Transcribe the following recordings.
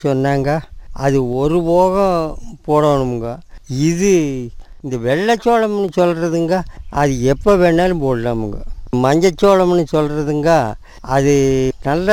சொன்னாங்க அது ஒரு போகம் போடணுங்க இது இந்த வெள்ளைச்சோளம்னு சொல்கிறதுங்க அது எப்போ வேணாலும் போடலாமுங்க மஞ்சச்சோளம்னு சொல்கிறதுங்க அது நல்ல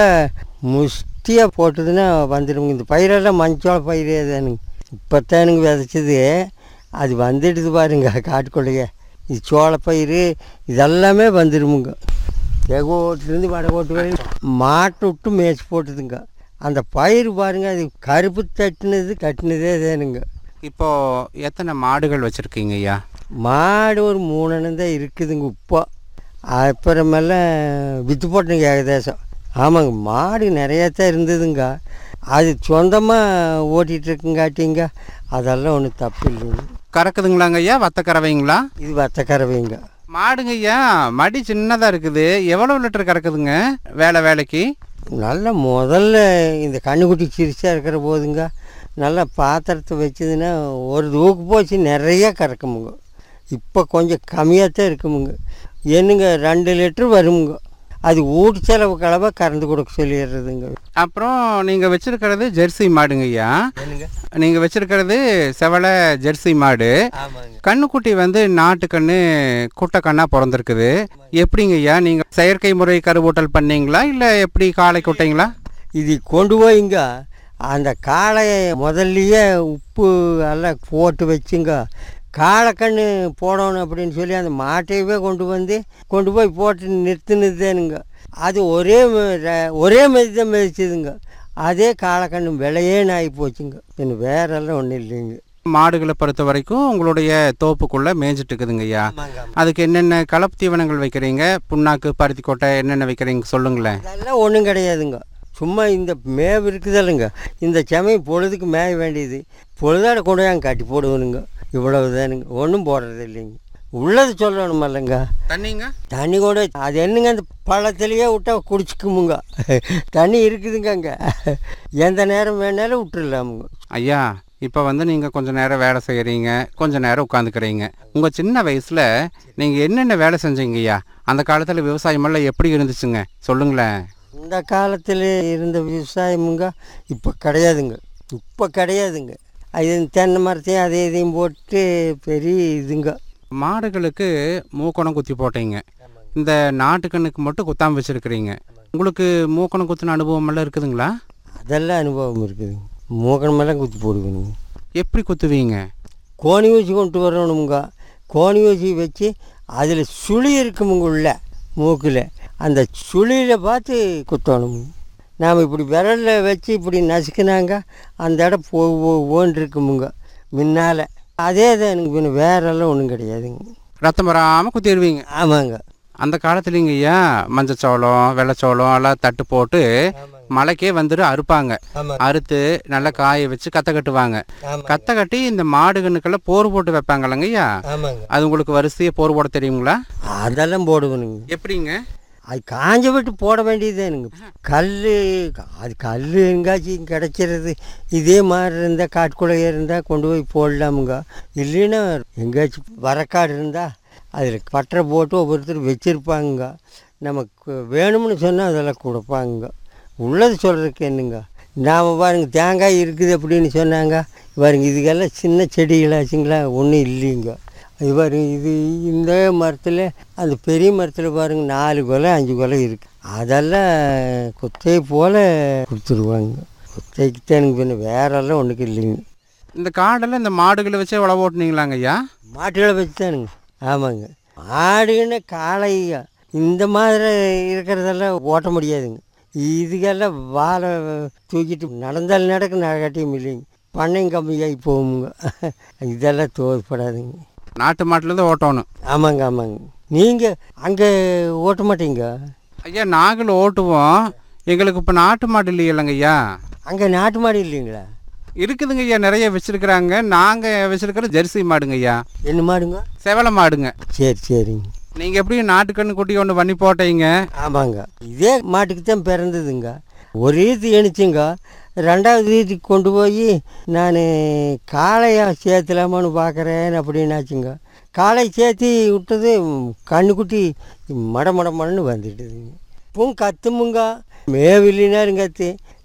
முஷ்டியாக போட்டதுன்னா வந்துடுங்க இந்த பயிரெல்லாம் மஞ்சச்சோள பயிரே தானுங்க இப்போ தானுங்க விதைச்சது அது வந்துடுது பாருங்க காட்டுக்குள்ளேயே இது சோளப்பயிர் இதெல்லாமே வந்துடுமுங்க தெகோட்டிலேருந்து வடகோட்டு வரையும் மாட்டை விட்டு மேய்ச்சி போட்டுதுங்க அந்த பயிர் பாருங்க அது கருப்பு தட்டினது கட்டினதே தானுங்க இப்போ எத்தனை மாடுகள் வச்சுருக்கீங்க ஐயா மாடு ஒரு மூணு தான் இருக்குதுங்க இப்போ அப்புறமெல்லாம் விற்று போட்டேங்க ஏகதேசம் ஆமாங்க மாடு நிறையா தான் இருந்ததுங்க அது சொந்தமாக ஓட்டிகிட்டு இருக்குங்காட்டிங்க அதெல்லாம் ஒன்றும் தப்பு இல்லைங்க கறக்குதுங்களாங்க ஐயா வத்த கறவைங்களா இது வத்த கறவைங்க மாடுங்க ஐயா மடி சின்னதாக இருக்குது எவ்வளோ லிட்டர் கறக்குதுங்க வேலை வேலைக்கு நல்ல முதல்ல இந்த கண்ணுக்குட்டி சிரிச்சா இருக்கிற போதுங்க நல்லா பாத்திரத்தை வச்சதுன்னா ஒரு தூக்கு போச்சு நிறைய கறக்குமுங்க இப்போ கொஞ்சம் கம்மியாக தான் இருக்குமுங்க என்னங்க ரெண்டு லிட்டர் வருமுங்க அது ஊட்டு செலவு கலவை கறந்து கொடுக்க சொல்லிடுறதுங்க அப்புறம் நீங்கள் வச்சிருக்கிறது ஜெர்சி மாடுங்க ஐயா என்னங்க நீங்கள் வச்சிருக்கிறது செவலை ஜெர்சி மாடு ஆமாங்க கண்ணுக்குட்டி வந்து நாட்டுக்கண்ணு குட்டை கண்ணாக பிறந்திருக்குது எப்படிங்க ஐயா நீங்கள் செயற்கை முறை கருவூட்டல் பண்ணீங்களா இல்லை எப்படி காளை குட்டைங்களா இது கொண்டு போய்ங்க அந்த காளையை முதல்லையே உப்பு எல்லாம் போட்டு வச்சுங்க காளைக்கண்ணு போடணும் அப்படின்னு சொல்லி அந்த மாட்டையவே கொண்டு வந்து கொண்டு போய் போட்டு நிறுத்தினதுதானுங்க அது ஒரே ம- ர- ஒரே மாதிரி தான் மிதிச்சதுங்க அதே காளைக்கண்ணு விலையேன்னு ஆகி போச்சுங்க இன்னும் வேறெல்லாம் ஒன்றும் இல்லைங்க மாடுகளை பொறுத்த வரைக்கும் உங்களுடைய தோப்புக்குள்ளே மேய்ஞ்சிட்டு இருக்குதுங்க ஐயா அதுக்கு என்னென்ன கலப்பு தீவனங்கள் வைக்கிறீங்க புண்ணாக்கு பருத்தி கொட்டை என்னென்ன வைக்கிறீங்க சொல்லுங்களேன் அதெல்லாம் ஒன்றும் கிடையாதுங்க சும்மா இந்த மேவு இருக்குதல்லுங்க இந்த சமயம் பொழுதுக்கு மேய வேண்டியது பொழுதாட கொண்டு போய் அங்கே கட்டி போடுவனுங்க இவ்வளவு தானுங்க ஒன்றும் போடுறது இல்லைங்க உள்ளது சொல்லணும் இல்லைங்க தண்ணிங்க தண்ணி கூட அது என்னங்க அந்த பழத்துலேயே விட்டா குடிச்சுக்குமுங்க தண்ணி இருக்குதுங்க அங்கே எந்த நேரம் வேணாலும் விட்டுடலாமுங்க ஐயா இப்போ வந்து நீங்கள் கொஞ்சம் நேரம் வேலை செய்கிறீங்க கொஞ்சம் நேரம் உட்காந்துக்கிறீங்க உங்கள் சின்ன வயசில் நீங்கள் என்னென்ன வேலை செஞ்சீங்க ஐயா அந்த காலத்தில் விவசாயமெல்லாம் எப்படி இருந்துச்சுங்க சொல்லுங்களேன் இந்த காலத்தில் இருந்த விவசாயமுங்க இப்போ கிடையாதுங்க இப்போ கிடையாதுங்க அது தென்னை மரத்தையும் அதை இதையும் போட்டு பெரிய இதுங்க மாடுகளுக்கு மூக்கணம் குத்தி போட்டீங்க இந்த நாட்டுக்கண்ணுக்கு மட்டும் குத்தாம வச்சுருக்கிறீங்க உங்களுக்கு மூக்கணம் குத்தின அனுபவமெல்லாம் இருக்குதுங்களா அதெல்லாம் அனுபவம் இருக்குதுங்க மூக்கணமெல்லாம் குத்தி போடுவேனுங்க எப்படி குத்துவீங்க கோணி ஊசி கொண்டு வரணுங்க கோணி ஊசி வச்சு அதில் சுழி இருக்குமுங்க உள்ள மூக்கில் அந்த சுழியில் பார்த்து குத்தணும் நாம் இப்படி விரலில் வச்சு இப்படி நசுக்குனாங்க அந்த இடம் போ ஓன் இருக்குமுங்க முன்னால் அதே தான் எனக்கு பின்ன வேறெல்லாம் ஒன்றும் கிடையாதுங்க ரத்தம் வராமல் குத்திடுவீங்க ஆமாங்க அந்த காலத்துலேங்க ஐயா மஞ்சச்சோளம் வெள்ளைச்சோளம் எல்லாம் தட்டு போட்டு மலைக்கே வந்துட்டு அறுப்பாங்க ஆமாங்க அறுத்து நல்லா காய வச்சு கத்தை கட்டுவாங்க ஆமாங்க கத்தை கட்டி இந்த மாடுகண்ணுக்கெல்லாம் போர் போட்டு வைப்பாங்கல்லங்க ஐயா ஆமாங்க அது உங்களுக்கு வரிசையாக போர் போட தெரியுங்களா அதெல்லாம் போடுவேனுங்க எப்படிங்க அது காஞ்ச விட்டு போட வேண்டியதுதானுங்க கல் அது கல் எங்காச்சும் கிடச்சிறது இதே மாதிரி இருந்தால் காட்டுக்குள்ளே இருந்தால் கொண்டு போய் போடலாமுங்க இல்லைன்னா எங்கேயாச்சும் வரக்காடு இருந்தால் அதில் பட்டறை போட்டு ஒவ்வொருத்தர் வச்சுருப்பாங்க நமக்கு வேணும்னு சொன்னால் அதெல்லாம் கொடுப்பாங்க உள்ளது சொல்கிறதுக்கு என்னங்க நாம் பாருங்க தேங்காய் இருக்குது அப்படின்னு சொன்னாங்க பாருங்க இதுக்கெல்லாம் சின்ன செடிகளாச்சுங்களா ஒன்றும் இல்லைங்க இது பாருங்க இது இந்த மரத்தில் அந்த பெரிய மரத்தில் பாருங்க நாலு கொலை அஞ்சு கொலை இருக்குது அதெல்லாம் குத்தை போல் கொடுத்துருவாங்க குத்தைக்கு தான் எனக்கு பின்ன வேறெல்லாம் ஒன்றுக்கு இல்லைங்க இந்த காடெல்லாம் இந்த மாடுகளை வச்சே உழவு ஓட்டுனீங்களாங்க ஐயா மாட்டுகளை வச்சு தானுங்க ஆமாங்க மாடுன்னு காளைங்க இந்த மாதிரி இருக்கிறதெல்லாம் ஓட்ட முடியாதுங்க இதுக்கெல்லாம் வாழை தூக்கிட்டு நடந்தால் நடக்க நடக்காட்டியும் இல்லைங்க பண்ணையும் கம்மியாகி போகுங்க இதெல்லாம் தோற்படாதுங்க நாட்டு மாட்டில் தான் ஓட்டணும் ஆமாங்க ஆமாங்க நீங்கள் அங்கே ஓட்ட மாட்டீங்க ஐயா நாங்களும் ஓட்டுவோம் எங்களுக்கு இப்போ நாட்டு மாடு இல்லையிலங்க ஐயா அங்கே நாட்டு மாடு இல்லைங்களா இருக்குதுங்க ஐயா நிறைய வச்சிருக்கிறாங்க நாங்கள் வச்சிருக்கிற ஜெர்சி மாடுங்க ஐயா என்ன மாடுங்க செவலை மாடுங்க சரி சரிங்க நீங்கள் எப்படியும் நாட்டுக்கண்ணு குட்டி ஒன்று பண்ணி போட்டீங்க ஆமாங்க இதே மாட்டுக்கு தான் பிறந்ததுங்க ஒரு ஈத்து எணிச்சுங்க ரெண்டாவது ஈத்துக்கு கொண்டு போய் நான் காளையாக சேர்த்துலாமான்னு பார்க்குறேன் அப்படின்னாச்சுங்க காளை சேர்த்தி விட்டது கண்ணுக்குட்டி மட மட மடன்னு வந்துட்டுதுங்க இப்பவும் கத்துமுங்க மேவில்லினாலும் கத்து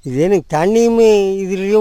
இது எனக்கு தண்ணியும் இதுலேயும்